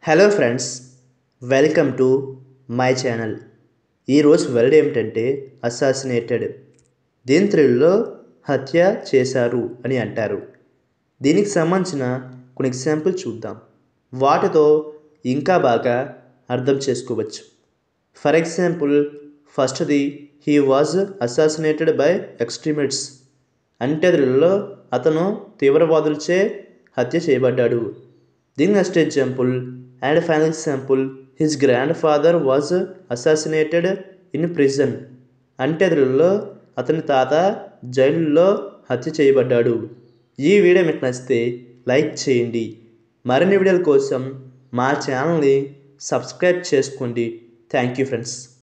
hello friends welcome to my channel ఈరోజు word ఏమిటంటే assassinated దీని తెలుగులో హత్య చేశారు అని అంటారు దీనికి సంబంధించిన కొన్ని ఎగ్జాంపుల్ చూద్దాం వాటితో ఇంకా బాగా అర్థం చేసుకోవచ్చు ఫర్ ఎగ్జాంపుల్ ఫస్ట్ది he was assassinated by extremists అంటే తెలుగులో అతను తీవ్రవాదులచే హత్య చేయబడ్డాడు దీని next example and final example his grandfather was assassinated in prison అంటే తెలుగులో అతని తాత జైలులో హత్య చేయబడ్డాడు ఈ వీడియో మీకు నచ్చితే లైక్ చేయండి మరిన్ని వీడియోల కోసం మా ఛానల్ని సబ్స్క్రైబ్ చేసుకోండి థ్యాంక్ యూ ఫ్రెండ్స్